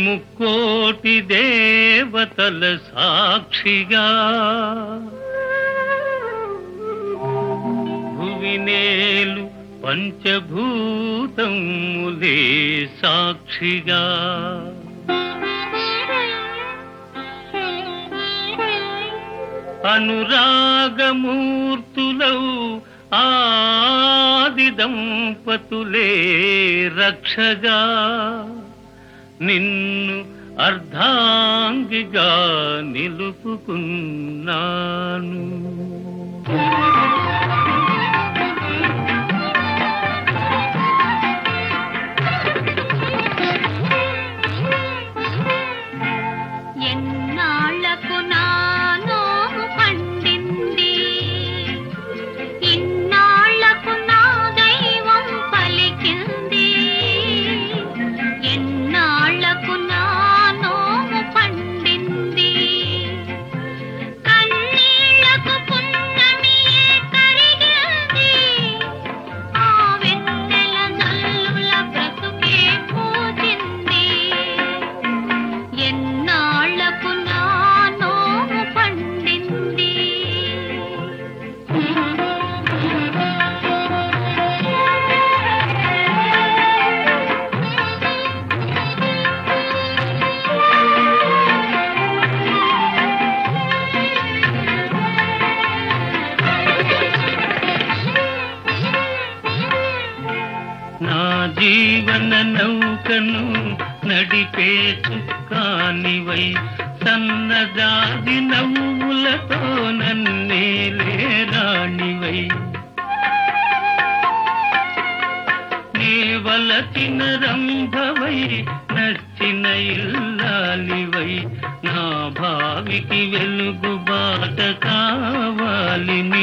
ముక్కోటి దేవతల సాక్షిగా భువినేలు పంచభూతములే సాక్షిగా అనురాగమూర్తులౌ ఆది దంపతులే రక్షగా నిన్ను అర్ధాంగిగా నిలుపుకున్నాను ఎన్నాళ్లకు నానో పండింది ఇన్నాళ్లకు నా దైవం పలికింది ఎన్నాళ్లకు నానో పండింది కన్నీళ్లకు పున్నమియే కరిగింది ఆ వెన్నెల నల్లుల బ్రతుకే పూజింది ఎన్నాళ్లకు నా నోము పండింది నా జీవన నౌకను నడిపే చుక్కానివై సన్నజాజి నవ్వులతో నన్నేలే రాణివై నే వలచిన రంభవై నచ్చిన ఇల్లాలివై నా భావికి వెలుగు బాట కావాలి